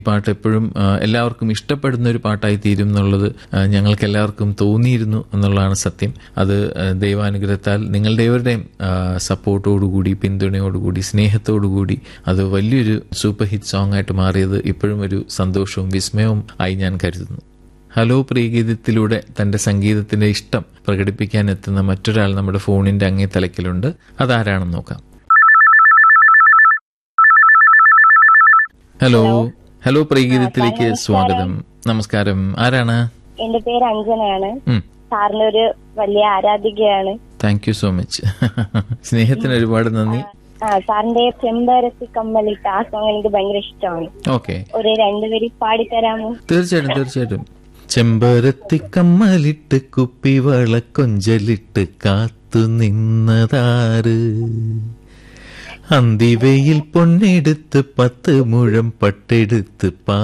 പാട്ട് എപ്പോഴും ആ, എല്ലാവർക്കും ഇഷ്ടപ്പെടുന്ന ഒരു പാട്ടായി തീരും എന്നുള്ളത് ആ, ഞങ്ങൾക്ക് എല്ലാവർക്കും തോന്നിയിരുന്നു എന്നുള്ളതാണ് സത്യം അത് ആ, ദൈവാനുഗ്രഹത്താൽ നിങ്ങളുടെ ഏവരുടെയും ആ, സപ്പോർട്ടോടുകൂടി പിന്തുണയോടുകൂടി സ്നേഹത്തോടുകൂടി അത് വലിയൊരു സൂപ്പർ ഹിറ്റ് സോങ് ആയിട്ട് മാറിയത് ഇപ്പോഴും ഒരു സന്തോഷവും വിസ്മയവും ആയി ഞാൻ കരുതുന്നു ഹലോ പ്രിയഗീതത്തിലൂടെ തന്റെ സംഗീതത്തിന്റെ ഇഷ്ടം പ്രകടിപ്പിക്കാൻ എത്തുന്ന മറ്റൊരാൾ നമ്മുടെ ഫോണിന്റെ അങ്ങേ തലക്കിലുണ്ട് അതാരാണെന്ന് നോക്കാം ഹലോ ഹലോ പ്രിയഗീതത്തിലേക്ക് സ്വാഗതം നമസ്കാരം ആരാണ് എന്റെ പേര് അഞ്ജനയാണ് ഉം, സാറിന്റെ ഒരു വലിയ ആരാധികയാണ് താങ്ക് യു സോ മച്ച് സ്നേഹത്തിന് ഒരുപാട് നന്ദി ആ സാറിന്റെ ചെമ്പരത്തി കമ്മലിട്ട് ആ സോങ് എനിക്ക് ഭയങ്കര ഇഷ്ടമാണ് ഓക്കെ ഒരു രണ്ടുപേരി പാടിത്തരാമോ തീർച്ചയായിട്ടും തീർച്ചയായിട്ടും ചെമ്പരത്തി കമ്മലിട്ട് കുപ്പിവള കൊഞ്ചലിട്ട് കാത്തു നിന്നതാറ് അന്തിവയിൽ പൊന്നെടുത്ത് പത്ത് മുഴം പട്ടെടുത്ത് പാ